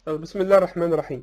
بسم الله الرحمن الرحيم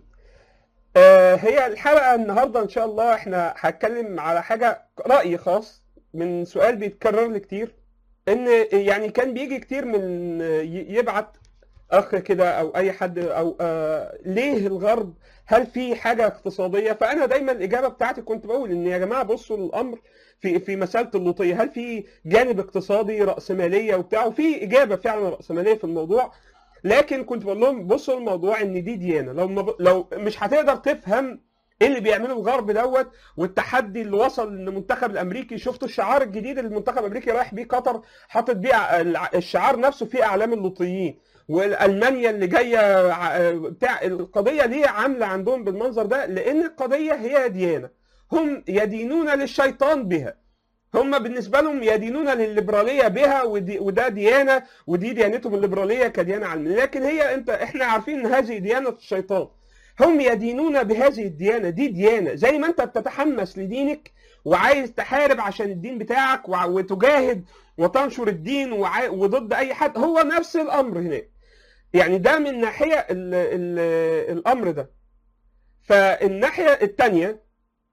آه، هي الحلقة النهاردة إن شاء الله إحنا هتكلم على حاجة رأي خاص من سؤال بيتكرر لي كتير إن يعني كان بيجي كتير من ي- يبعت أخ كده أو أي حد أو آه ليه الغرب هل في حاجة اقتصادية فأنا دايما الإجابة بتاعتي كنت بقول إن يا جماعة بصوا للأمر في في مسألة اللوطية هل في جانب اقتصادي رأسمالية وبتاع وفي إجابة فعلا رأسمالية في الموضوع لكن كنت بقول لهم بصوا الموضوع ان دي ديانه لو ما لو مش هتقدر تفهم ايه اللي بيعمله الغرب دوت والتحدي اللي وصل للمنتخب الامريكي شفتوا الشعار الجديد اللي المنتخب الامريكي رايح بيه قطر حاطط بيه ع- الشعار نفسه فيه اعلام اللوطيين والمانيا اللي جايه ع- بتاع القضيه ليه عامله عندهم بالمنظر ده لان القضيه هي ديانه هم يدينون للشيطان بها هم بالنسبه لهم يدينون للليبراليه بها ودي وده ديانه ودي ديانتهم الليبراليه كديانه علميه لكن هي انت احنا عارفين ان هذه ديانه الشيطان هم يدينون بهذه الديانه دي ديانه زي ما انت بتتحمس لدينك وعايز تحارب عشان الدين بتاعك وع- وتجاهد وتنشر الدين وع- وضد اي حد هو نفس الامر هناك يعني ده من ناحيه ال ال الامر ده فالناحيه الثانيه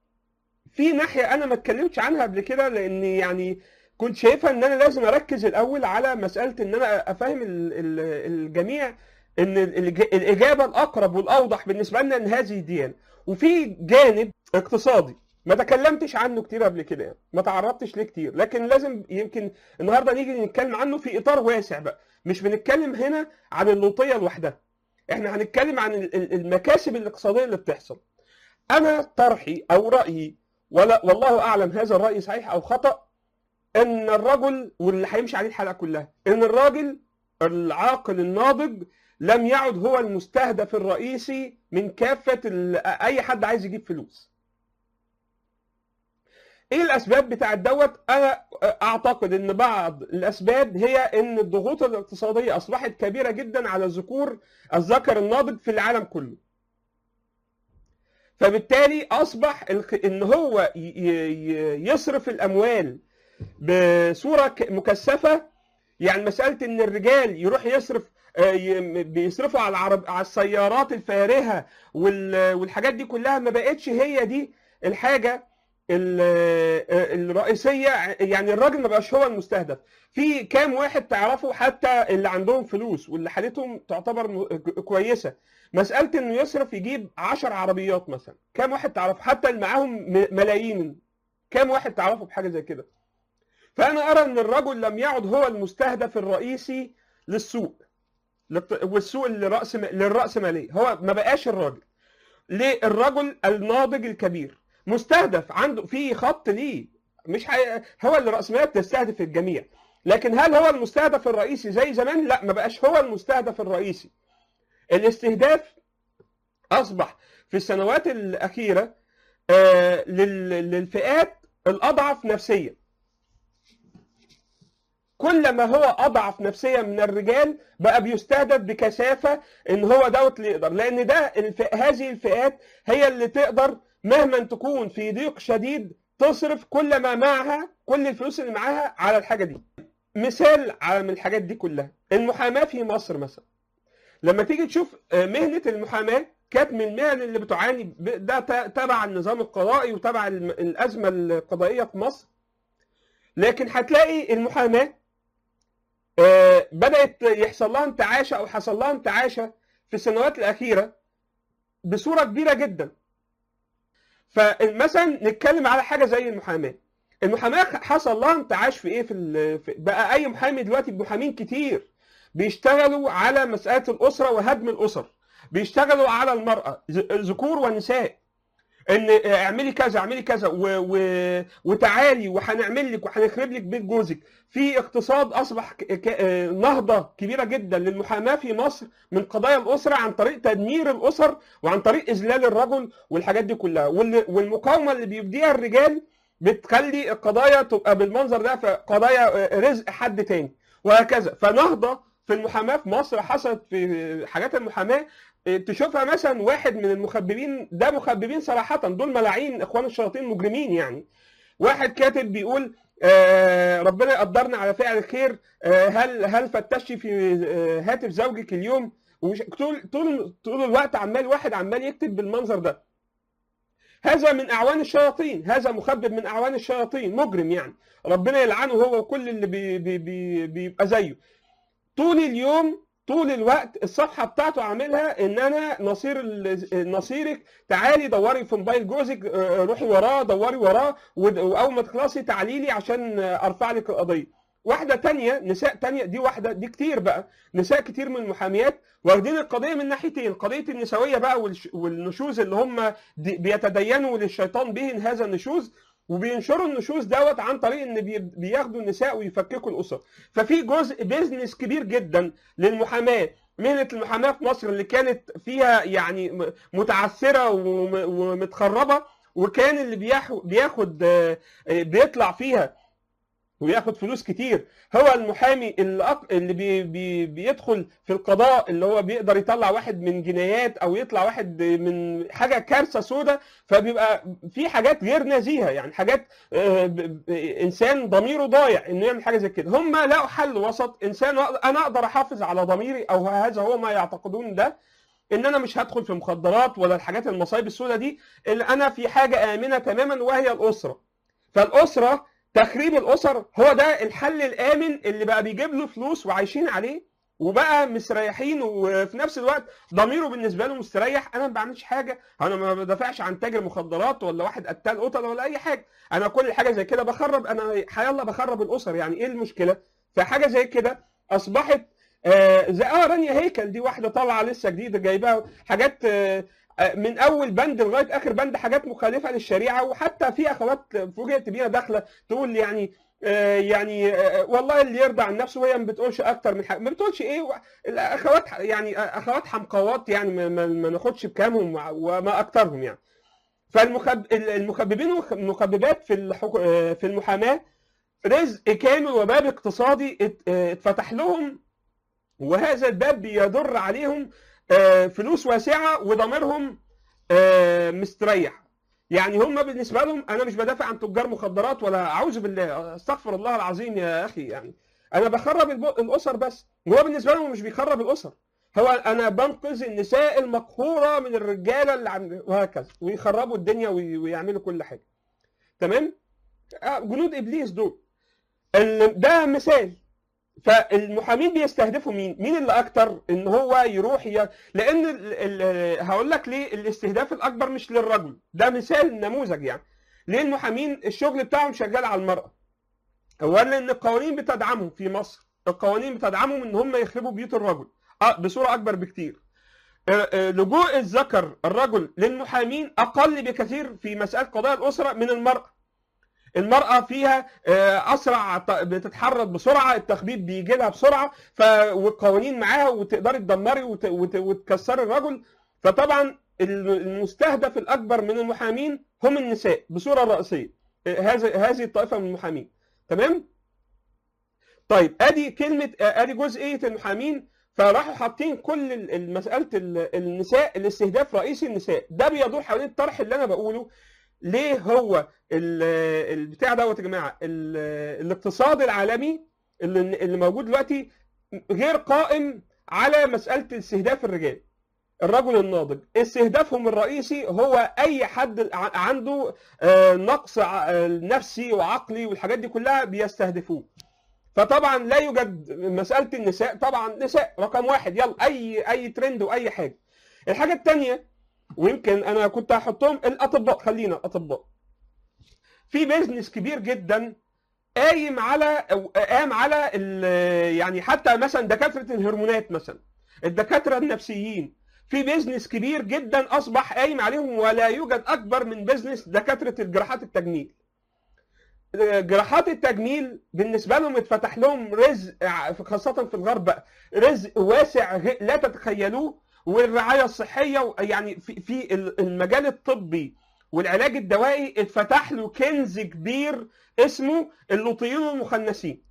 في ناحيه انا ما اتكلمتش عنها قبل كده لان يعني كنت شايفها ان انا لازم اركز الاول على مساله ان انا افهم ال- ال- الجميع ان الإج- الاجابه الاقرب والاوضح بالنسبه لنا ان هذه ديانه وفي جانب اقتصادي ما تكلمتش عنه كتير قبل كده يعني ما تعرضتش ليه كتير لكن لازم يمكن النهارده نيجي نتكلم عنه في اطار واسع بقى مش بنتكلم هنا عن اللوطيه لوحدها احنا هنتكلم عن ال- ال- المكاسب الاقتصاديه اللي بتحصل انا طرحي او رايي ولا والله اعلم هذا الراي صحيح او خطا ان الرجل واللي هيمشي عليه الحلقه كلها ان الراجل العاقل الناضج لم يعد هو المستهدف الرئيسي من كافه ال- اي حد عايز يجيب فلوس ايه الاسباب بتاعت دوت انا اعتقد ان بعض الاسباب هي ان الضغوط الاقتصاديه اصبحت كبيره جدا على ذكور الذكر الناضج في العالم كله فبالتالي اصبح الخ- ان هو ي- ي- يصرف الاموال بصوره ك- مكثفه يعني مساله ان الرجال يروح يصرف آه، ي- بيصرفوا على العرب على السيارات الفارهه وال- والحاجات دي كلها ما بقتش هي دي الحاجه ال- آه، الرئيسيه يعني الراجل ما بقاش هو المستهدف في كام واحد تعرفوا حتى اللي عندهم فلوس واللي حالتهم تعتبر م- كويسه مساله انه يصرف يجيب 10 عربيات مثلا كام واحد تعرفه حتى اللي معاهم م- ملايين كام واحد تعرفه بحاجه زي كده فانا ارى ان الرجل لم يعد هو المستهدف الرئيسي للسوق للط- والسوق للراس للراسماليه هو ما بقاش الراجل ليه الرجل الناضج الكبير مستهدف عنده في خط ليه مش حي... هو اللي راسماليه بتستهدف الجميع لكن هل هو المستهدف الرئيسي زي زمان لا ما بقاش هو المستهدف الرئيسي الاستهداف اصبح في السنوات الاخيره آه، لل- للفئات الاضعف نفسيا كل ما هو اضعف نفسيا من الرجال بقى بيستهدف بكثافه ان هو دوت اللي يقدر لان ده الف... هذه الفئات هي اللي تقدر مهما تكون في ضيق شديد تصرف كل ما معها كل الفلوس اللي معاها على الحاجه دي مثال على من الحاجات دي كلها المحاماه في مصر مثلا لما تيجي تشوف آه، مهنه المحاماه كانت من المهن اللي بتعاني ب- ده ت- تبع النظام القضائي وتبع الم- الازمه القضائيه في مصر لكن هتلاقي المحاماه آه، بدات يحصل لها انتعاشه او حصل لها انتعاشه في السنوات الاخيره بصوره كبيره جدا فمثلا نتكلم على حاجه زي المحاماه المحاماه حصل لها انتعاش في ايه في, ال- في بقى اي محامي دلوقتي محامين كتير بيشتغلوا على مساله الاسره وهدم الاسر بيشتغلوا على المراه ذ- ذكور ونساء ان اعملي كذا اعملي كذا و... و... وتعالي وهنعمل لك وهنخرب لك بيت جوزك في اقتصاد اصبح ك... ك... آه، نهضه كبيره جدا للمحاماه في مصر من قضايا الاسره عن طريق تدمير الاسر وعن طريق اذلال الرجل والحاجات دي كلها وال... والمقاومه اللي بيبديها الرجال بتخلي القضايا تبقى بالمنظر ده في قضايا آه، رزق حد تاني وهكذا فنهضه في المحاماه في مصر حصلت في حاجات المحاماه تشوفها مثلا واحد من المخببين ده مخببين صراحة دول ملاعين اخوان الشياطين مجرمين يعني واحد كاتب بيقول آه ربنا يقدرنا على فعل الخير آه هل هل فتشتي في آه هاتف زوجك اليوم ومش طول طول طول الوقت عمال واحد عمال يكتب بالمنظر ده هذا من اعوان الشياطين هذا مخبب من اعوان الشياطين مجرم يعني ربنا يلعنه هو وكل اللي بي بي بي بيبقى زيه طول اليوم طول الوقت الصفحه بتاعته عاملها ان انا نصير ال- نصيرك تعالي دوري في موبايل جوزك آه، روحي وراه دوري وراه ود- واول ما تخلصي تعالي لي عشان آه، ارفع لك القضيه واحده تانية نساء تانية دي واحده دي كتير بقى نساء كتير من المحاميات واخدين القضيه من ناحيتين قضيه النسويه بقى والش- والنشوز اللي هم دي- بيتدينوا للشيطان بهن هذا النشوز وبينشروا النشوز دوت عن طريق ان بي- بياخدوا النساء ويفككوا الاسر ففي جزء بيزنس كبير جدا للمحاماه مهنه المحاماه في مصر اللي كانت فيها يعني م- متعثره وم- ومتخربه وكان اللي بياخد بياخد آه، آه، بيطلع فيها وياخد فلوس كتير هو المحامي اللي, أق... اللي بي... بي... بيدخل في القضاء اللي هو بيقدر يطلع واحد من جنايات او يطلع واحد من حاجه كارثه سوداء فبيبقى في حاجات غير نزيهه يعني حاجات آه، ب... ب... انسان ضميره ضايع انه يعمل حاجه زي كده هم لقوا حل وسط انسان انا اقدر احافظ على ضميري او هذا هو ما يعتقدون ده ان انا مش هدخل في مخدرات ولا الحاجات المصايب السوداء دي اللي انا في حاجه امنه تماما وهي الاسره فالاسره تخريب الاسر هو ده الحل الامن اللي بقى بيجيب له فلوس وعايشين عليه وبقى مستريحين وفي نفس الوقت ضميره بالنسبه له مستريح انا ما بعملش حاجه انا ما بدافعش عن تاجر مخدرات ولا واحد قتال قتل ولا اي حاجه انا كل حاجه زي كده بخرب انا يلا بخرب الاسر يعني ايه المشكله فحاجه زي كده اصبحت آه زي اه رانيا هيكل دي واحده طالعه لسه جديده جايباها حاجات آه من اول بند لغايه اخر بند حاجات مخالفه للشريعه وحتى في اخوات فوجئت بيها داخله تقول يعني آه يعني آه والله اللي يرضى عن نفسه وهي ما بتقولش اكتر من حاجه ما بتقولش ايه الاخوات يعني اخوات حمقوات يعني ما, ما, ما ناخدش بكامهم وما اكترهم يعني فالمخببين والمخببات في في المحاماه رزق كامل وباب اقتصادي اتفتح لهم وهذا الباب بيضر عليهم فلوس واسعه وضميرهم مستريح يعني هم بالنسبه لهم انا مش بدافع عن تجار مخدرات ولا اعوذ بالله استغفر الله العظيم يا اخي يعني انا بخرب الاسر بس وهو بالنسبه لهم مش بيخرب الاسر هو انا بنقذ النساء المقهوره من الرجاله اللي عم وهكذا ويخربوا الدنيا ويعملوا كل حاجه تمام جنود ابليس دول ده مثال فالمحامين بيستهدفوا مين؟ مين اللي اكتر ان هو يروح ي... لان ال... ال... هقول لك ليه الاستهداف الاكبر مش للرجل ده مثال نموذج يعني ليه المحامين الشغل بتاعهم شغال على المراه اولا لان القوانين بتدعمهم في مصر القوانين بتدعمهم ان هم يخربوا بيوت الرجل بصوره اكبر بكتير لجوء الذكر الرجل للمحامين اقل بكثير في مساله قضايا الاسره من المراه المرأة فيها أسرع بتتحرك بسرعة التخبيط بيجي لها بسرعة ف... والقوانين معاها وتقدري تدمري وت... وت... وتكسري الرجل فطبعا المستهدف الأكبر من المحامين هم النساء بصورة رئيسية هذه هذه الطائفة من المحامين تمام؟ طيب ادي كلمة ادي جزئية المحامين فراحوا حاطين كل مسألة النساء الاستهداف رئيسي النساء ده بيدور حوالين الطرح اللي أنا بقوله ليه هو البتاع دوت يا جماعه الاقتصاد العالمي اللي موجود دلوقتي غير قائم على مساله استهداف الرجال الرجل الناضج استهدافهم الرئيسي هو اي حد عنده نقص نفسي وعقلي والحاجات دي كلها بيستهدفوه فطبعا لا يوجد مساله النساء طبعا نساء رقم واحد يلا اي اي ترند واي حاجه الحاجه الثانيه ويمكن انا كنت هحطهم الاطباء خلينا اطباء في بيزنس كبير جدا قايم على قام على يعني حتى مثلا دكاتره الهرمونات مثلا الدكاتره النفسيين في بيزنس كبير جدا اصبح قايم عليهم ولا يوجد اكبر من بيزنس دكاتره الجراحات التجميل جراحات التجميل بالنسبه لهم اتفتح لهم رزق خاصه في الغرب بقى رزق واسع لا تتخيلوه والرعايه الصحيه يعني في في المجال الطبي والعلاج الدوائي اتفتح له كنز كبير اسمه اللوطيين والمخنثين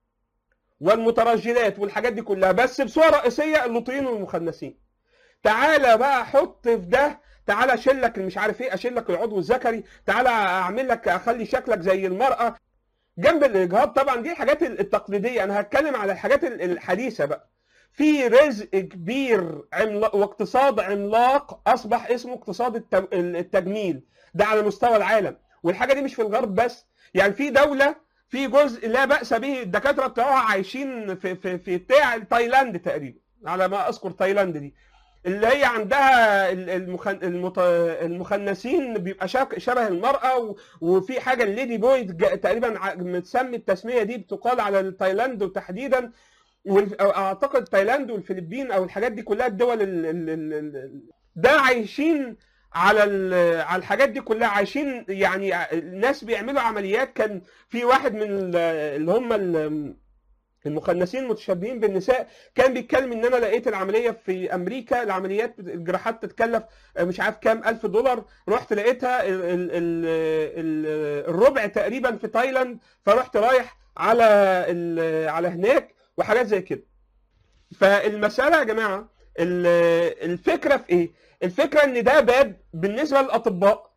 والمترجلات والحاجات دي كلها بس بصوره رئيسيه اللوطيين والمخنثين تعالى بقى حط في ده تعالى اشيل لك مش عارف ايه اشيل لك العضو الذكري تعالى اعمل لك اخلي شكلك زي المراه جنب الاجهاض طبعا دي الحاجات التقليديه انا هتكلم على الحاجات الحديثه بقى في رزق كبير عملاق واقتصاد عملاق اصبح اسمه اقتصاد التم- التجميل ده على مستوى العالم والحاجه دي مش في الغرب بس يعني في دوله في جزء لا باس به الدكاتره بتوعها عايشين في في في بتاع تايلاند تقريبا على ما اذكر تايلاند دي اللي هي عندها ال- المخن... المت... المخنثين بيبقى شاك- شبه المرأة و... وفي حاجة الليدي بوي جا- تقريبا ع- متسمي التسمية دي بتقال على تايلاند وتحديدا والف... أو اعتقد تايلاند والفلبين او الحاجات دي كلها الدول ال... ال... ال... ال... ده عايشين على ال... على الحاجات دي كلها عايشين يعني ع- الناس بيعملوا عمليات كان في واحد من ال- اللي هم ال- المخنثين المتشبهين بالنساء كان بيتكلم ان انا لقيت العمليه في امريكا العمليات بت- الجراحات تتكلف مش عارف كام الف دولار رحت لقيتها ال ال ال ال الربع تقريبا في تايلاند فرحت رايح على ال- على هناك وحاجات زي كده فالمساله يا جماعه ال- الفكره في ايه الفكره ان ده باب بالنسبه للاطباء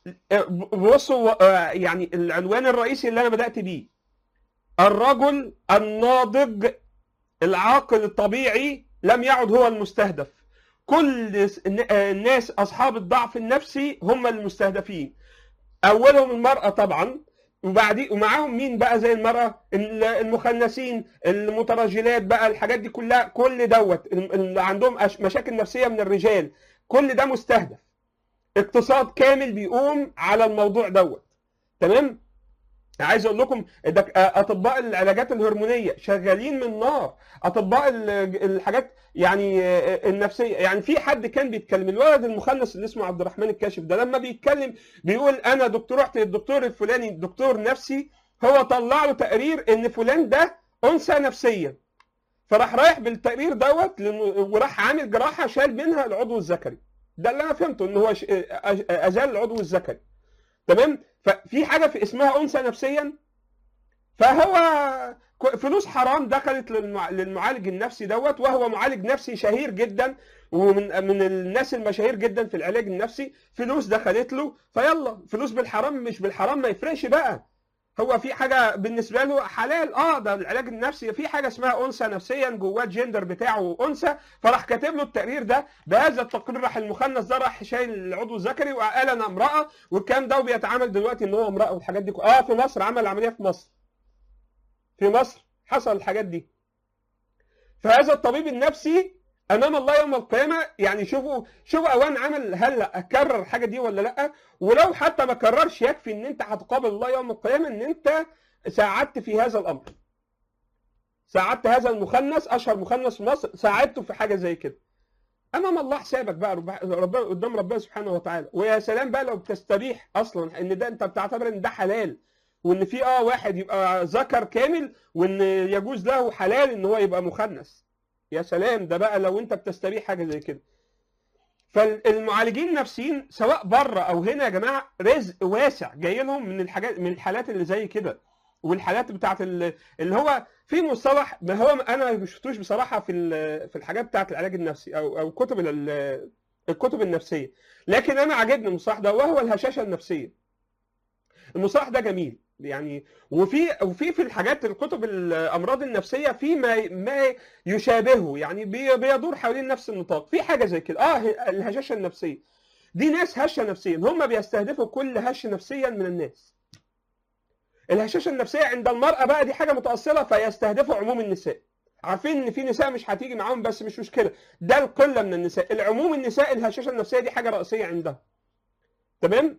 بصوا يعني العنوان الرئيسي اللي انا بدات بيه الرجل الناضج العاقل الطبيعي لم يعد هو المستهدف كل س- الن- آه، الناس اصحاب الضعف النفسي هم المستهدفين اولهم المراه طبعا وبعدين ومعاهم مين بقى زي المراه ال- المخنثين المترجلات بقى الحاجات دي كلها كل دوت ال- اللي عندهم أش- مشاكل نفسيه من الرجال كل ده مستهدف اقتصاد كامل بيقوم على الموضوع دوت تمام عايز اقول لكم ده اطباء العلاجات الهرمونيه شغالين من نار اطباء ال- الحاجات يعني النفسيه يعني في حد كان بيتكلم الولد المخنث اللي اسمه عبد الرحمن الكاشف ده لما بيتكلم بيقول انا دكتور رحت للدكتور الفلاني دكتور نفسي هو طلع له تقرير ان فلان ده انثى نفسيا فراح رايح بالتقرير دوت لأنه- وراح عامل جراحه شال منها العضو الذكري ده اللي انا فهمته ان هو ش- أج- ازال العضو الذكري تمام ففي حاجه في اسمها انثى نفسيا فهو ك- فلوس حرام دخلت للمع- للمعالج النفسي دوت وهو معالج نفسي شهير جدا ومن من الناس المشاهير جدا في العلاج النفسي فلوس دخلت له فيلا فلوس بالحرام مش بالحرام ما يفرقش بقى هو في حاجه بالنسبه له حلال اه ده العلاج النفسي في حاجه اسمها انثى نفسيا جواه الجندر بتاعه انثى فراح كاتب له التقرير ده بهذا التقرير راح المخنث ده راح شايل العضو الذكري وقال انا امراه والكلام ده وبيتعامل دلوقتي ان هو امراه والحاجات دي اه في مصر عمل عمليه في مصر في مصر حصل الحاجات دي فهذا الطبيب النفسي امام الله يوم القيامه يعني شوفوا شوفوا اوان عمل هل اكرر الحاجه دي ولا لا ولو حتى ما كررش يكفي ان انت هتقابل الله يوم القيامه ان انت ساعدت في هذا الامر ساعدت هذا المخنث اشهر مخنث في مصر ساعدته في حاجه زي كده امام الله حسابك بقى رب- ربنا قدام ربنا سبحانه وتعالى ويا سلام بقى لو بتستبيح اصلا ان ده انت بتعتبر ان ده حلال وان في اه واحد يبقى ذكر كامل وان يجوز له حلال ان هو يبقى مخنث يا سلام ده بقى لو انت بتستبيح حاجه زي كده فالمعالجين النفسيين سواء بره او هنا يا جماعه رزق واسع جاي لهم من الحاجات من الحالات اللي زي كده والحالات بتاعت ال- اللي هو في مصطلح ما هو انا ما شفتوش بصراحه في ال- في الحاجات بتاعت العلاج النفسي او او كتب ال- الكتب النفسيه لكن انا عاجبني المصطلح ده وهو الهشاشه النفسيه المصطلح ده جميل يعني وفي وفي في الحاجات الكتب الامراض النفسيه في ما ما يشابهه يعني بي- بيدور حوالين نفس النطاق في حاجه زي كده اه ه- الهشاشه النفسيه دي ناس هشه نفسيا هم بيستهدفوا كل هش نفسيا من الناس الهشاشه النفسيه عند المراه بقى دي حاجه متاصله فيستهدفوا عموم النساء عارفين ان في نساء مش هتيجي معاهم بس مش مشكله ده القله من النساء العموم النساء الهشاشه النفسيه دي حاجه رئيسيه عندها تمام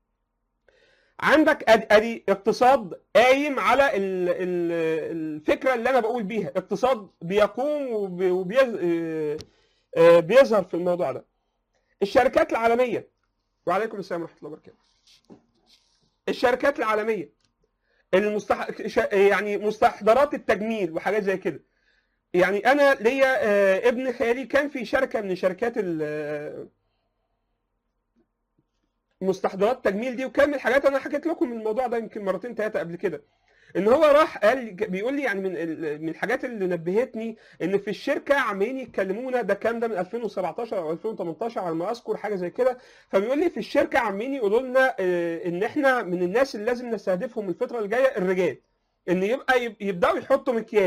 عندك ادي ادي اقتصاد قايم على ال- ال- الفكره اللي انا بقول بيها اقتصاد بيقوم وبي- وبيز- آه، آه، بيظهر في الموضوع ده الشركات العالميه وعليكم السلام ورحمه الله وبركاته الشركات العالميه المستح... ش- يعني مستحضرات التجميل وحاجات زي كده يعني انا ليا آه، ابن خالي كان في شركه من شركات ال- مستحضرات التجميل دي وكان من الحاجات انا حكيت لكم الموضوع ده يمكن مرتين ثلاثه قبل كده ان هو راح قال بيقول لي يعني من ال- من الحاجات اللي نبهتني ان في الشركه عمالين يتكلمونا ده الكلام ده من 2017 او 2018 على ما اذكر حاجه زي كده فبيقول لي في الشركه عمالين يقولوا لنا آه، ان احنا من الناس اللي لازم نستهدفهم الفتره الجايه الرجال ان يبقى يب- يبداوا يحطوا مكياج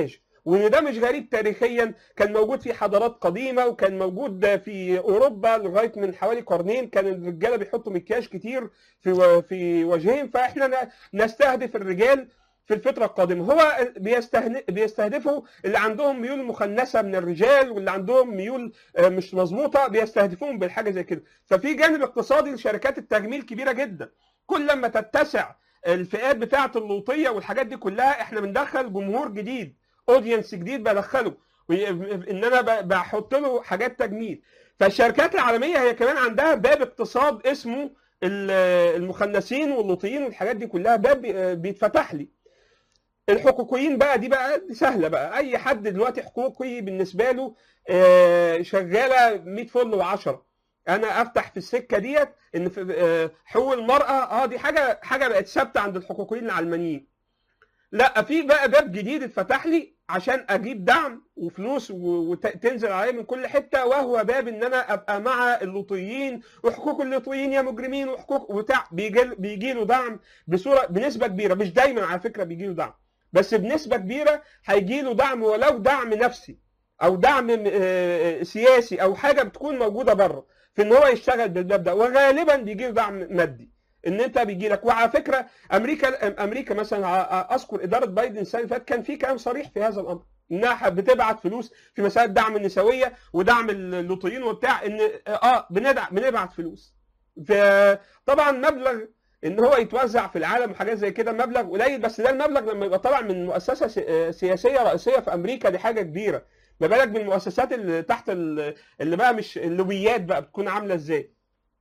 وان ده مش غريب تاريخيا كان موجود في حضارات قديمه وكان موجود في اوروبا لغايه من حوالي قرنين كان الرجاله بيحطوا مكياج كتير في و- في وجههم فاحنا ن- نستهدف الرجال في الفتره القادمه هو بيستهن- بيستهدفوا اللي عندهم ميول مخنثه من الرجال واللي عندهم ميول آه، مش مظبوطه بيستهدفوهم بالحاجه زي كده ففي جانب اقتصادي لشركات التجميل كبيره جدا كل ما تتسع الفئات بتاعه اللوطيه والحاجات دي كلها احنا بندخل جمهور جديد اودينس جديد بدخله وي- ان انا ب- بحط له حاجات تجميل فالشركات العالميه هي كمان عندها باب اقتصاد اسمه ال- المخنثين واللوطيين والحاجات دي كلها باب بي- بيتفتح لي الحقوقيين بقى دي بقى دي سهله بقى اي حد دلوقتي حقوقي بالنسبه له آه، شغاله 100 فل و10 انا افتح في السكه ديت ان في آه، حقوق المراه اه دي حاجه حاجه بقت ثابته عند الحقوقيين العلمانيين لا في بقى باب جديد اتفتح لي عشان اجيب دعم وفلوس وتنزل عليا من كل حته وهو باب ان انا ابقى مع اللوطيين وحقوق اللوطيين يا مجرمين وحقوق وبتاع بيجي بيجي له دعم بصوره بنسبه كبيره مش دايما على فكره بيجي له دعم بس بنسبه كبيره هيجي له دعم ولو دعم نفسي او دعم آه، سياسي او حاجه بتكون موجوده بره في ان هو يشتغل بالباب ده وغالبا بيجي له دعم مادي ان انت بيجي لك وعلى فكره امريكا امريكا مثلا ع- اذكر اداره بايدن السنه اللي فاتت كان في كلام صريح في هذا الامر انها بتبعت فلوس في مسائل دعم النسويه ودعم اللوطيين وبتاع ان اه بندع بنبعت فلوس طبعا مبلغ ان هو يتوزع في العالم وحاجات زي كده مبلغ قليل بس ده المبلغ لما يبقى طالع من مؤسسه سي- سياسيه رئيسيه في امريكا دي حاجه كبيره ما بالك بالمؤسسات اللي تحت ال- اللي بقى مش اللوبيات بقى بتكون عامله ازاي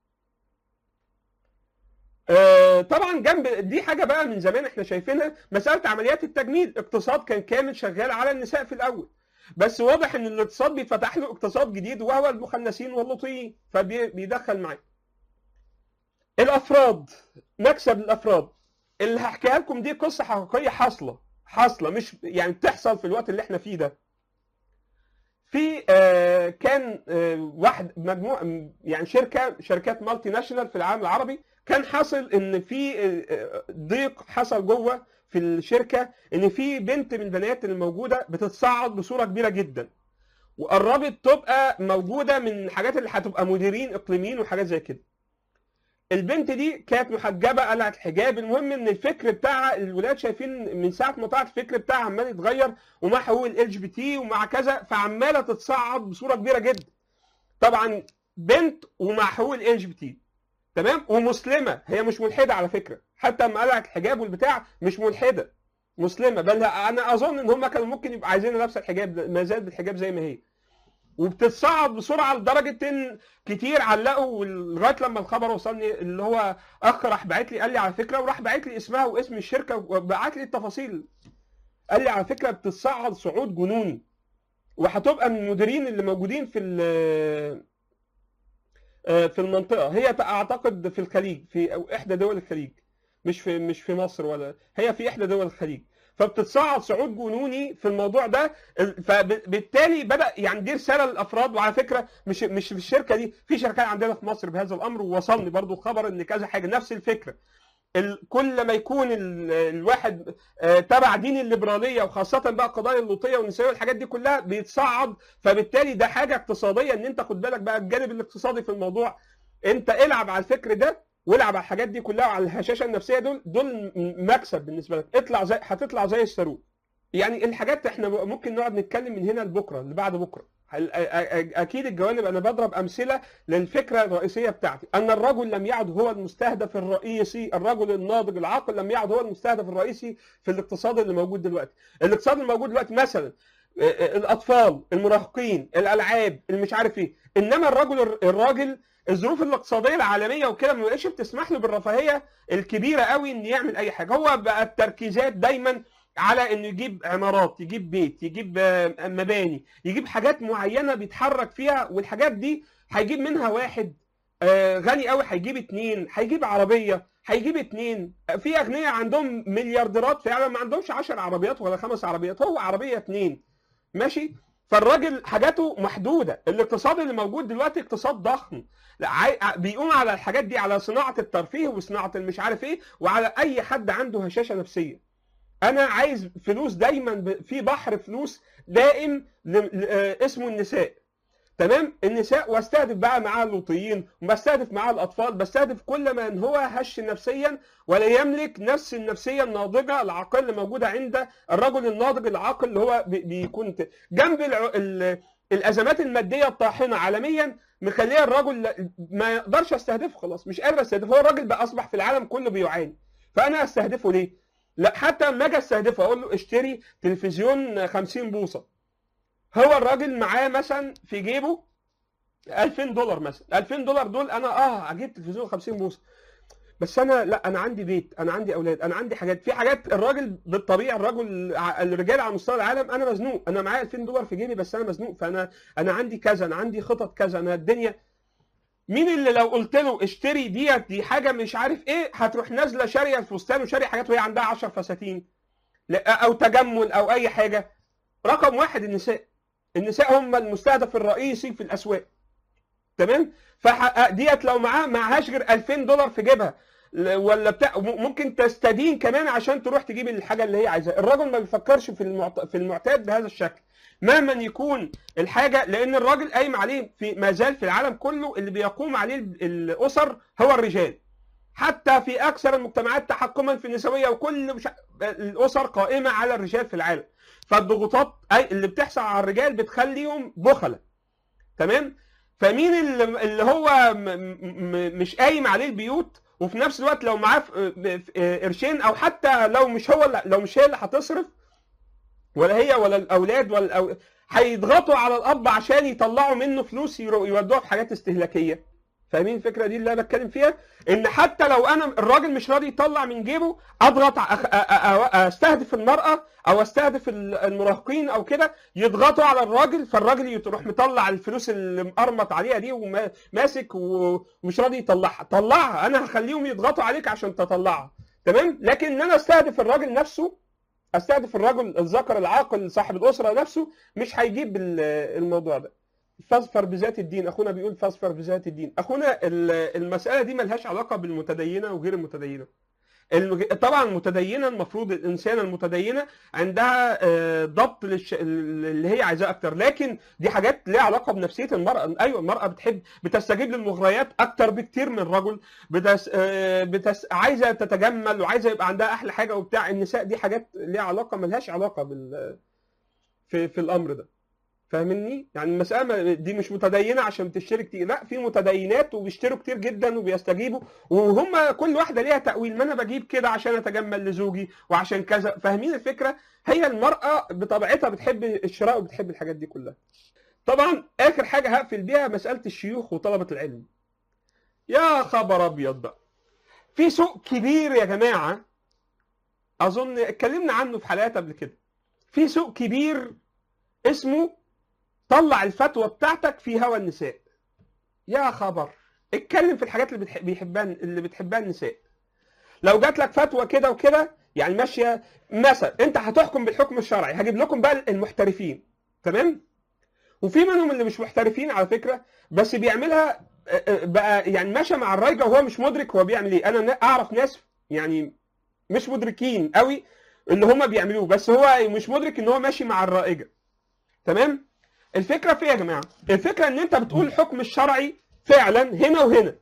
آه، طبعا جنب دي حاجه بقى من زمان احنا شايفينها مساله عمليات التجميل اقتصاد كان كامل شغال على النساء في الاول بس واضح ان الاقتصاد بيتفتح له اقتصاد جديد وهو المخنثين واللوطيين فبيدخل معاه الافراد مكسب الافراد اللي هحكيها لكم دي قصه حقيقيه حاصله حاصله مش يعني بتحصل في الوقت اللي احنا فيه ده في آه، كان آه، واحد مجموعه يعني شركه شركات مالتي ناشونال في العالم العربي كان حاصل ان في آه، ضيق حصل جوه في الشركه ان في بنت من البنات اللي موجوده بتتصاعد بصوره كبيره جدا وقربت تبقى موجوده من الحاجات اللي هتبقى مديرين اقليميين وحاجات زي كده البنت دي كانت محجبه قلعت الحجاب المهم ان الفكر بتاعها الولاد شايفين من ساعه ما طلعت الفكر بتاعها عمال يتغير ومع حقوق ال جي بي تي ومع كذا فعماله تتصاعد بصوره كبيره جدا طبعا بنت ومع حقوق ال جي بي تي تمام ومسلمه هي مش ملحده على فكره حتى لما قلعت الحجاب والبتاع مش ملحده مسلمه بل انا اظن ان هم كانوا ممكن يبقوا عايزين لابسه الحجاب ده- ما زالت بالحجاب زي ما هي وبتتصاعد بسرعه لدرجه ان كتير علقوا لغايه لما الخبر وصلني اللي هو اخ راح باعت لي قال لي على فكره وراح باعت لي اسمها واسم الشركه وبعت لي التفاصيل قال لي على فكره بتتصاعد صعود جنوني وهتبقى من المديرين اللي موجودين في ال- آه، في المنطقه هي اعتقد في الخليج في أو احدى دول الخليج مش في مش في مصر ولا هي في احدى دول الخليج فبتتصاعد صعود جنوني في الموضوع ده ال- فبالتالي بدا يعني دي رساله للافراد وعلى فكره مش مش في الشركه دي في شركات عندنا في مصر بهذا الامر ووصلني برضو خبر ان كذا حاجه نفس الفكره ال- كل ما يكون ال- الواحد آه، تبع دين الليبراليه وخاصه بقى قضايا اللوطيه والنسويه والحاجات دي كلها بيتصعد فبالتالي ده حاجه اقتصاديه ان انت خد بالك بقى الجانب الاقتصادي في الموضوع انت العب على الفكر ده والعب على الحاجات دي كلها وعلى الهشاشه النفسيه دول دول مكسب بالنسبه لك اطلع زي هتطلع زي الصاروخ يعني الحاجات احنا ممكن نقعد نتكلم من هنا لبكره اللي بعد بكره ال- أ- أ- اكيد الجوانب انا بضرب امثله للفكره الرئيسيه بتاعتي ان الرجل لم يعد هو المستهدف الرئيسي الرجل الناضج العاقل لم يعد هو المستهدف الرئيسي في الاقتصاد اللي موجود دلوقتي الاقتصاد اللي موجود دلوقتي مثلا آه، آه، الاطفال المراهقين الالعاب المش عارف ايه انما الرجل الراجل الظروف الاقتصاديه العالميه وكده ما بقتش بتسمح له بالرفاهيه الكبيره قوي ان يعمل اي حاجه هو بقى التركيزات دايما على انه يجيب عمارات يجيب بيت يجيب آه، مباني يجيب حاجات معينه بيتحرك فيها والحاجات دي هيجيب منها واحد آه، غني قوي هيجيب اتنين هيجيب عربيه هيجيب اتنين في اغنياء عندهم مليارديرات فعلا ما عندهمش 10 عربيات ولا خمس عربيات هو عربيه اتنين ماشي فالراجل حاجاته محدوده الاقتصاد اللي موجود دلوقتي اقتصاد ضخم لا، عاي- بيقوم على الحاجات دي على صناعه الترفيه وصناعه المش عارف ايه وعلى اي حد عنده هشاشه نفسيه انا عايز فلوس دايما ب- في بحر فلوس دائم ل- ل- آه، اسمه النساء تمام النساء واستهدف بقى معاه اللوطيين وبستهدف معاه الاطفال بستهدف كل من هو هش نفسيا ولا يملك نفس النفسيه الناضجه العاقله اللي موجوده عند الرجل الناضج العاقل اللي هو بي- بيكون ت- جنب الع- ال- الازمات الماديه الطاحنه عالميا مخليه الرجل لا- ما يقدرش استهدفه خلاص مش قادر استهدفه هو الراجل بقى اصبح في العالم كله بيعاني فانا استهدفه ليه؟ لا حتى لما اجي استهدفه اقول له اشتري تلفزيون 50 بوصه هو الراجل معاه مثلا في جيبه 2000 دولار مثلا 2000 دولار دول انا اه اجيب تلفزيون 50 بوصه بس انا لا انا عندي بيت انا عندي اولاد انا عندي حاجات في حاجات الراجل بالطبيعه الراجل ع- الرجال على مستوى العالم انا مزنوق انا معايا 2000 دولار في جيبي بس انا مزنوق فانا انا عندي كذا انا عندي خطط كذا انا الدنيا مين اللي لو قلت له اشتري ديت دي حاجه مش عارف ايه هتروح نازله شاريه الفستان وشاريه حاجات وهي عندها 10 فساتين لا- او تجمل او اي حاجه رقم واحد النساء النساء هم المستهدف الرئيسي في الاسواق تمام فديت لو معاه معهاش غير 2000 دولار في جيبها ل- ولا بتاع م- ممكن تستدين كمان عشان تروح تجيب الحاجه اللي هي عايزاها الراجل ما بيفكرش في المعت... في المعتاد بهذا الشكل مهما يكون الحاجه لان الراجل قايم عليه في ما زال في العالم كله اللي بيقوم عليه ال- الاسر هو الرجال حتى في اكثر المجتمعات تحكما في النسويه وكل مش... الاسر قائمه على الرجال في العالم فالضغوطات أي اللي بتحصل على الرجال بتخليهم بخله تمام فمين اللي, اللي هو م... م... مش قايم عليه البيوت وفي نفس الوقت لو معاه في- في قرشين او حتى لو مش هو اللي- لو مش هي اللي هتصرف ولا هي ولا الاولاد ولا الأو... هيضغطوا على الاب عشان يطلعوا منه فلوس يرو- يودوها في حاجات استهلاكيه فاهمين الفكره دي اللي انا بتكلم فيها ان حتى لو انا الراجل مش راضي يطلع من جيبه اضغط ع- أخ- أ- أ- استهدف المراه او استهدف ال- المراهقين او كده يضغطوا على الراجل فالراجل يروح مطلع الفلوس اللي مقرمط عليها دي وماسك ومش راضي يطلعها طلعها انا هخليهم يضغطوا عليك عشان تطلعها تمام لكن ان انا استهدف الراجل نفسه استهدف الرجل الذكر العاقل صاحب الاسره نفسه مش هيجيب ال- الموضوع ده فاظفر بذات الدين اخونا بيقول فاظفر بذات الدين اخونا ال- المساله دي ملهاش علاقه بالمتدينه وغير المتدينه الم- طبعا المتدينه المفروض الانسانه المتدينه عندها آه، ضبط للش... اللي هي عايزاه اكتر لكن دي حاجات ليها علاقه بنفسيه المراه ايوه المراه بتحب بتستجيب للمغريات اكتر بكتير من الرجل بتس... آه، بتس... عايزه تتجمل وعايزه يبقى عندها احلى حاجه وبتاع النساء دي حاجات ليها علاقه ملهاش علاقه بال في في الامر ده فاهمني؟ يعني المسألة ما- دي مش متدينة عشان بتشتري كتير، لا في متدينات وبيشتروا كتير جدا وبيستجيبوا وهم كل واحدة ليها تأويل، ما أنا بجيب كده عشان أتجمل لزوجي وعشان كذا، فاهمين الفكرة؟ هي المرأة بطبيعتها بتحب الشراء وبتحب الحاجات دي كلها. طبعا آخر حاجة هقفل بيها مسألة الشيوخ وطلبة العلم. يا خبر أبيض بقى. في سوق كبير يا جماعة أظن اتكلمنا عنه في حلقات قبل كده. في سوق كبير اسمه طلع الفتوى بتاعتك في هوى النساء يا خبر اتكلم في الحاجات اللي بتح- بيحبها اللي بتحبها النساء لو جات لك فتوى كده وكده يعني ماشيه مثلا انت هتحكم بالحكم الشرعي هجيب لكم بقى المحترفين تمام وفي منهم اللي مش محترفين على فكره بس بيعملها آه، آه، بقى يعني ماشي مع الرايجه وهو مش مدرك هو بيعمل ايه انا نا- اعرف ناس يعني مش مدركين قوي اللي هم بيعملوه بس هو مش مدرك ان هو ماشي مع الرائجه تمام الفكره في إيه يا جماعه الفكره ان انت بتقول الحكم الشرعي فعلا هنا وهنا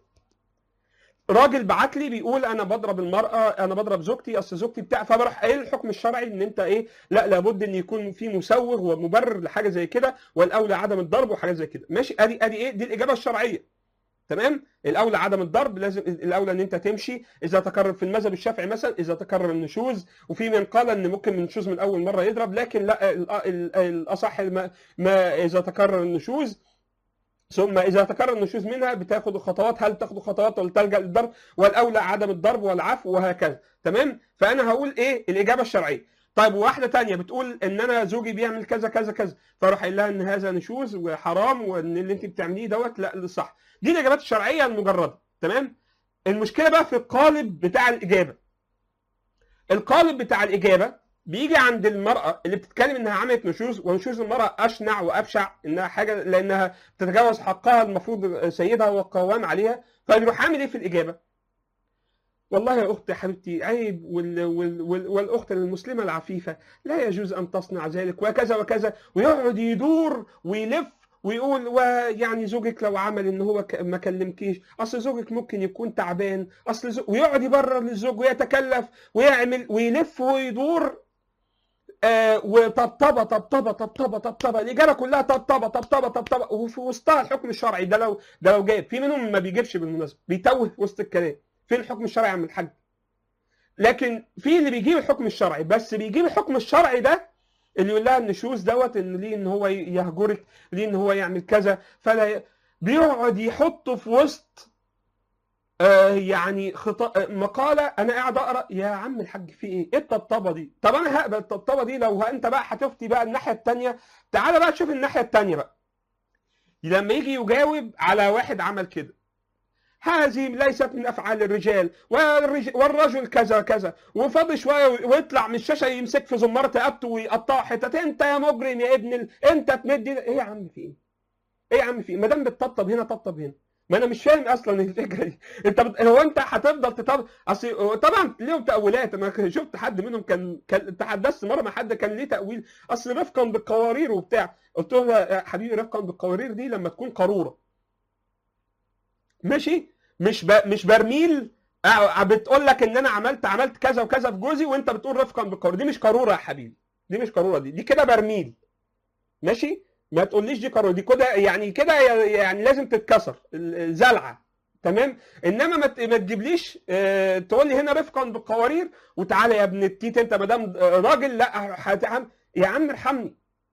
راجل بعت لي بيقول انا بضرب المراه انا بضرب زوجتي اصل زوجتي بتاع فبروح قايل الحكم الشرعي ان انت ايه لا لابد ان يكون في مسوغ ومبرر لحاجه زي كده والاولى عدم الضرب وحاجات زي كده ماشي ادي ادي ايه دي الاجابه الشرعيه تمام الاولى عدم الضرب لازم الاولى ان انت تمشي اذا تكرر في المذهب الشافعي مثلا اذا تكرر النشوز وفي من قال ان ممكن من النشوز من اول مره يضرب لكن لا ال- ال- الاصح ما, ما اذا تكرر النشوز ثم اذا تكرر النشوز منها بتاخد خطوات هل تاخد خطوات ولا تلجا للضرب والاولى عدم الضرب والعفو وهكذا تمام فانا هقول ايه الاجابه الشرعيه طيب واحده تانية بتقول ان انا زوجي بيعمل كذا كذا كذا فاروح قايل لها ان هذا نشوز وحرام وان اللي انت بتعمليه دوت لا ده صح دي الاجابات الشرعيه المجرده تمام المشكله بقى في القالب بتاع الاجابه القالب بتاع الاجابه بيجي عند المراه اللي بتتكلم انها عملت نشوز ونشوز المراه اشنع وابشع انها حاجه لانها تتجاوز حقها المفروض سيدها والقوام عليها فبيروح عامل ايه في الاجابه؟ والله يا اختي حبيبتي عيب وال وال وال والاخت المسلمه العفيفه لا يجوز ان تصنع ذلك وكذا وكذا ويقعد يدور ويلف ويقول ويعني زوجك لو عمل ان هو ك- ما كلمكيش اصل زوجك ممكن يكون تعبان اصل زو... ويقعد يبرر للزوج ويتكلف ويعمل ويلف ويدور آه وطبطبه طبطبه طبطبه طبطبه الاجابه كلها طبطبه طبطبه طبطبه وفي وسطها الحكم الشرعي ده لو ده لو جايب في منهم ما بيجيبش بالمناسبه بيتوه في وسط الكلام فين الحكم الشرعي يا عم الحاج لكن في اللي بيجيب الحكم الشرعي بس بيجيب الحكم الشرعي ده اللي يقول لها النشوز دوت ان ليه ان هو يهجرك ليه ان هو يعمل كذا فلا ي... بيقعد يحطه في وسط آه يعني خطا... آه، مقاله انا قاعد اقرا يا عم الحاج في ايه؟ ايه الطبطبه دي؟ طب انا هقبل الطبطبه دي لو انت بقى هتفتي بقى الناحيه الثانيه تعالى بقى تشوف الناحيه الثانيه بقى لما يجي يجاوب على واحد عمل كده هذه ليست من افعال الرجال والرج... والرجل كذا كذا وفاضي شويه ويطلع من الشاشه يمسك في زماره رقبته ويقطعه حتت انت يا مجرم يا ابن ال... انت تمد إيدك. ايه يا عم في ايه؟ ايه يا عم في ايه؟ ما دام بتطبطب هنا طبطب هنا ما انا مش فاهم اصلا الفكره دي انت بت... هو انت هتفضل تطبطب اصل طبعا ليهم تاويلات انا شفت حد منهم كان كان تحدثت مره مع حد كان ليه تاويل اصل رفقا بالقوارير وبتاع قلت له يا حبيبي رفقا بالقوارير دي لما تكون قاروره ماشي مش ب... مش برميل آه، بتقول لك ان انا عملت عملت كذا وكذا في جوزي وانت بتقول رفقا بالقارورة دي مش قاروره يا حبيبي دي مش قاروره دي دي كده برميل ماشي ما تقوليش دي قاروره دي كده يعني كده يعني لازم تتكسر ال- زلعه تمام انما ما ت- ما تجيبليش آه، تقول لي هنا رفقا بالقوارير وتعالى يا ابن التيت انت ما دام راجل لا هتعم يا عم ارحمني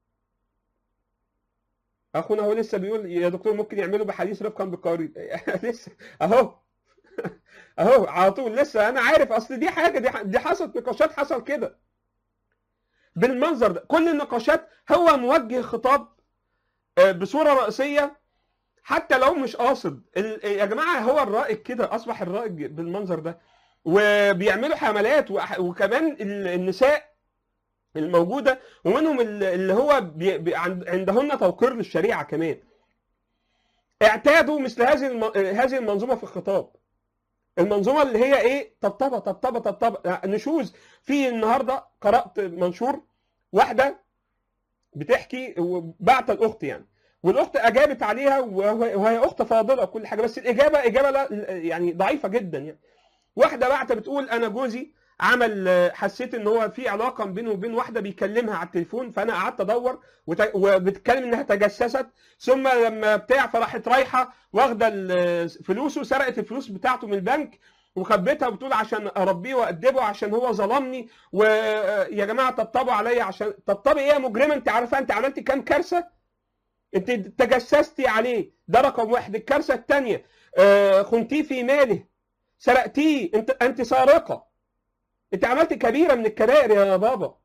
اخونا هو لسه بيقول يا دكتور ممكن يعملوا بحديث رفقا بالقوارير لسه اهو اهو على طول لسه انا عارف اصل دي حاجه دي, دي حصلت نقاشات حصل كده بالمنظر ده كل النقاشات هو موجه خطاب آه، بصوره رئيسيه حتى لو مش قاصد ال- يا جماعه هو الرائج كده اصبح الرائج بالمنظر ده وبيعملوا حملات وأح- وكمان ال- النساء الموجوده ومنهم ال- اللي هو بي بي عند- عندهن توقير للشريعه كمان اعتادوا مثل هذه الم- هذه المنظومه في الخطاب المنظومه اللي هي ايه طبطبه طبطبه طبطبه نشوز في النهارده قرات منشور واحده بتحكي وبعت الاخت يعني والاخت اجابت عليها وهي وهي اخت فاضله وكل حاجه بس الاجابه اجابه لا يعني ضعيفه جدا يعني واحده بعت بتقول انا جوزي عمل حسيت ان هو في علاقه بينه وبين واحده بيكلمها على التليفون فانا قعدت ادور وت- وبتتكلم انها تجسست ثم لما بتاع فراحت رايحه واخده ال- فلوسه سرقت الفلوس بتاعته من البنك وخبيتها وبتقول عشان اربيه وادبه عشان هو ظلمني ويا جماعه طبطبوا عليا عشان طبطبي ايه يا مجرمه انت عارفه انت عملتي كام كارثه انت تجسستي عليه ده رقم واحد الكارثه الثانيه خنتيه في ماله سرقتيه انت انت سارقه انت عملت كبيره من الكبائر يا بابا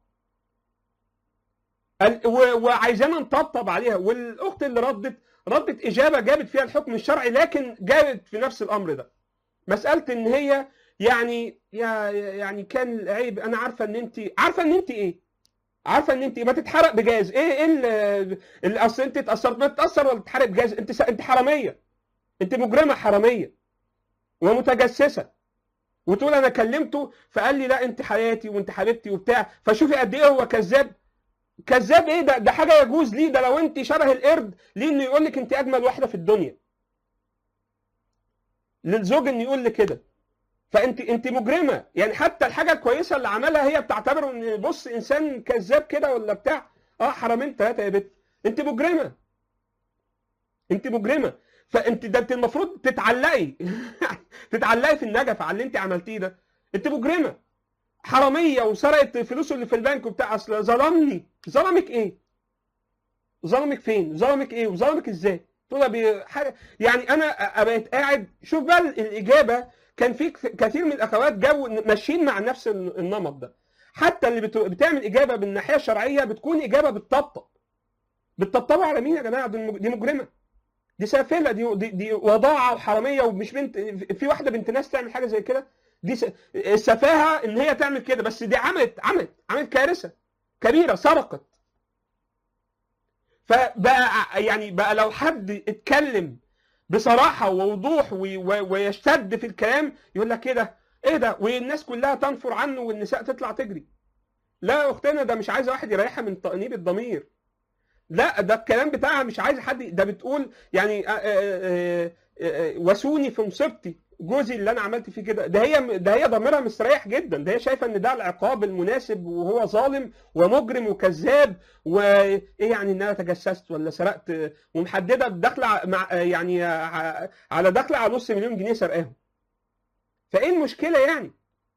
ال- و- وعايزانا نطبطب عليها والاخت اللي ردت ردت اجابه جابت فيها الحكم الشرعي لكن جابت في نفس الامر ده مساله ان هي يعني يا يعني كان العيب انا عارفه ان انت عارفه ان انت ايه عارفه ان انت ما تتحرق بجاز ايه ايه اللي- اللي اصل انت اتاثرت ما تتاثر ولا تتحرق بجاز انت س- انت حراميه انت مجرمه حراميه ومتجسسه وتقول انا كلمته فقال لي لا انت حياتي وانت حبيبتي وبتاع فشوفي قد ايه هو كذاب كذاب ايه ده ده حاجه يجوز ليه ده لو انت شبه القرد ليه انه يقول لك انت اجمل واحده في الدنيا للزوج انه يقول لك كده فانت انت مجرمه يعني حتى الحاجه الكويسه اللي عملها هي بتعتبره ان بص انسان كذاب كده ولا بتاع اه حرامين ثلاثه يا بنت انت مجرمه انت مجرمه فانت ده انت المفروض تتعلقي تتعلقي في النجف على اللي انت عملتيه ده انت مجرمه حراميه وسرقت فلوسه اللي في البنك وبتاع اصل ظلمني ظلمك ايه ظلمك فين ظلمك ايه وظلمك ازاي تقول بي- حاجه يعني انا بقيت قاعد شوف بقى الاجابه كان في كثير من الاخوات جو ماشيين مع نفس النمط ده حتى اللي بت- بتعمل اجابه بالناحيه الشرعيه بتكون اجابه بتطبطب بتطبطبوا على مين يا جماعه دي مج- دي مجرمه دي سافله دي دي, دي وضاعه وحراميه ومش بنت في واحده بنت ناس تعمل حاجه زي كده دي س- السفاهه ان هي تعمل كده بس دي عملت عملت عملت كارثه كبيره سرقت فبقى يعني بقى لو حد اتكلم بصراحه ووضوح وي- و- ويشتد في الكلام يقول لك كده ايه ده والناس كلها تنفر عنه والنساء تطلع تجري لا يا اختنا ده مش عايزه واحد يريحها من تأنيب الضمير لا ده الكلام بتاعها مش عايز حد ده بتقول يعني آه، آه، آه، واسوني في مصيبتي جوزي اللي انا عملت فيه كده ده هي ده هي ضميرها مستريح جدا ده هي شايفه ان ده العقاب المناسب وهو ظالم ومجرم وكذاب وايه يعني ان انا تجسست ولا سرقت ومحدده بدخله مع يعني ع- على دخله على نص مليون جنيه سرقاهم فايه المشكله يعني؟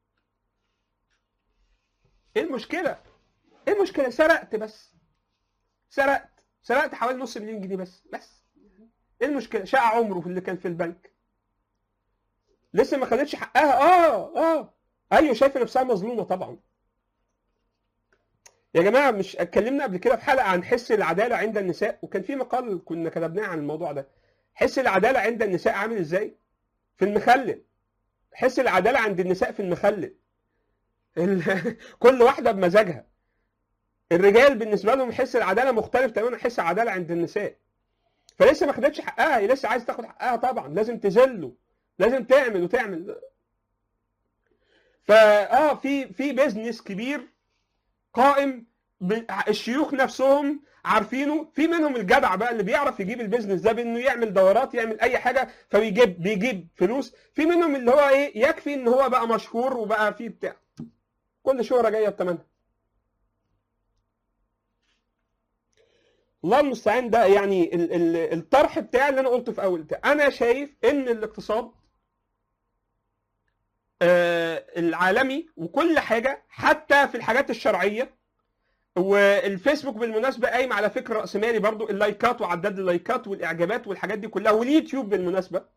ايه المشكله؟ ايه المشكله؟ سرقت بس سرقت سرقت حوالي نص مليون جنيه بس بس ايه المشكله؟ شقى عمره في اللي كان في البنك لسه ما خدتش حقها اه اه ايوه شايفه نفسها مظلومه طبعا يا جماعه مش اتكلمنا قبل كده في حلقه عن حس العداله عند النساء وكان في مقال كنا كتبناه عن الموضوع ده حس العداله عند النساء عامل ازاي في المخلل حس العداله عند النساء في المخلل ال- كل واحده بمزاجها الرجال بالنسبه لهم حس العداله مختلف تماما عن حس العداله عند النساء فلسه ما خدتش حقها هي لسه عايزه تاخد حقها طبعا لازم تذله لازم تعمل وتعمل فا اه في في بيزنس كبير قائم ب- الشيوخ نفسهم عارفينه في منهم الجدع بقى اللي بيعرف يجيب البيزنس ده بانه يعمل دورات يعمل اي حاجه فبيجيب بيجيب فلوس في منهم اللي هو ايه يكفي ان هو بقى مشهور وبقى فيه بتاع كل شهره جايه بثمنها الله المستعان ده يعني ال- ال- الطرح بتاعي اللي انا قلته في اول بتاع انا شايف ان الاقتصاد آه، العالمي وكل حاجه حتى في الحاجات الشرعيه والفيسبوك بالمناسبه قايم على فكر راسمالي برضو اللايكات وعداد اللايكات والاعجابات والحاجات دي كلها واليوتيوب بالمناسبه